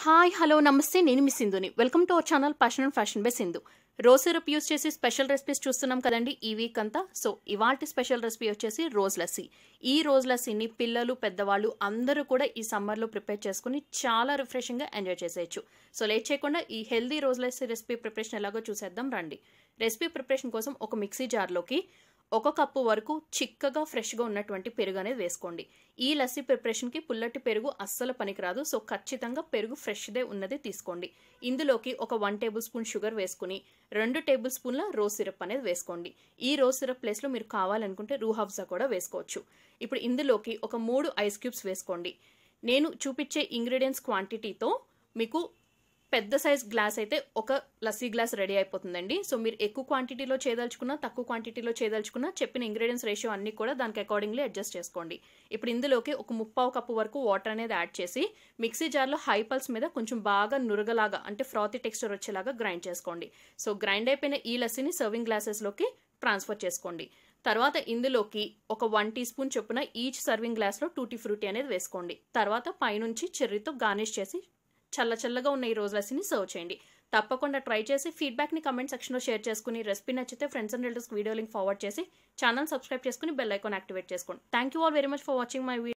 hi hello నమస్తే నేను మీ సింధుని welcome to our channel passion and fashion by Sindhu rose syrup use చేసి స్పెషల్ రెసిపీస్ చూస్తున్నాం కదండి ఈ వీక్ అంతా సో ఇవాల్టి స్పెషల్ రెసిపీ వచ్చేసి రోజ్ లస్సీ ఈ రోజ్ లస్సీని పిల్లలు పెద్దవాళ్ళు అందరూ కూడా ఈ సమ్మర్లో ప్రిపేర్ చేసుకుని చాలా రిఫ్రెషింగ్గా ఎంజాయ్ చేసేయచ్చు సో లేట్ చేయకుండా ఈ healthy rose lassi recipe preparation ఎలాగో చూసేద్దాం రండి రెసిపీ ప్రిపరేషన్ కోసం ఒక మిక్సీ జార్లోకి ఒక కప్పు వరకు చిక్కగా ఫ్రెష్గా ఉన్నటువంటి పెరుగు అనేది వేసుకోండి ఈ లస్సీ ప్రిపరేషన్కి పుల్లటి పెరుగు అస్సలు పనికిరాదు సో ఖచ్చితంగా పెరుగు ఫ్రెష్దే ఉన్నది తీసుకోండి ఇందులోకి ఒక వన్ టేబుల్ స్పూన్ షుగర్ వేసుకుని రెండు టేబుల్ స్పూన్ల రోజ్ సిరప్ అనేది వేసుకోండి ఈ రోజ్ సిరప్ ప్లేస్లో మీరు కావాలనుకుంటే రూ హబ్జా కూడా వేసుకోవచ్చు ఇప్పుడు ఇందులోకి ఒక మూడు ఐస్ క్యూబ్స్ వేసుకోండి నేను చూపించే ఇంగ్రీడియంట్స్ క్వాంటిటీతో మీకు పెద్ద సైజ్ గ్లాస్ అయితే ఒక లస్సీ గ్లాస్ రెడీ అయిపోతుందండి సో మీరు ఎక్కువ క్వాంటిటీలో చేయదలుచుకున్నా తక్కువ క్వాంటిటీలో చేయదలుచుకున్నా చెప్పిన ఇంగ్రీడియంట్స్ రేషియో అన్ని కూడా దానికి అకార్డింగ్లీ అడ్జస్ట్ చేసుకోండి ఇప్పుడు ఇందులోకి ఒక ముప్పావు కప్పు వరకు వాటర్ అనేది యాడ్ చేసి మిక్సీ జార్లో హై పల్స్ మీద కొంచెం బాగా నురగలాగా అంటే ఫ్రాతి టెక్స్చర్ వచ్చేలాగా గ్రైండ్ చేసుకోండి సో గ్రైండ్ అయిపోయిన ఈ లస్సీని సర్వింగ్ గ్లాసెస్లోకి ట్రాన్స్ఫర్ చేసుకోండి తర్వాత ఇందులోకి ఒక వన్ టీ స్పూన్ చొప్పున ఈచ్ సర్వింగ్ గ్లాస్లో టూటీ ఫ్రూటీ అనేది వేసుకోండి తర్వాత పైనుంచి చెర్రీతో గార్నిష్ చేసి చల్ల చల్లగా ఉన్న ఈ రోజు లస్సీని సర్వ్ చేయండి తప్పకుండా ట్రై చేసి ఫీడ్బ్యాక్ని కమెంట్ సెక్షన్లో షేర్ చేసుకుని రెసిపీ నచ్చితే ఫ్రెండ్స్ అండ్ రిలేటివ్స్కి వీడియో లింక్ ఫార్వర్డ్ చేసి ఛానల్ సబ్స్క్రైబ్ చేసుకుని బెల్ ఐకాన్ యాక్టివేట్ చేసుకోండి thank you all very much for watching my video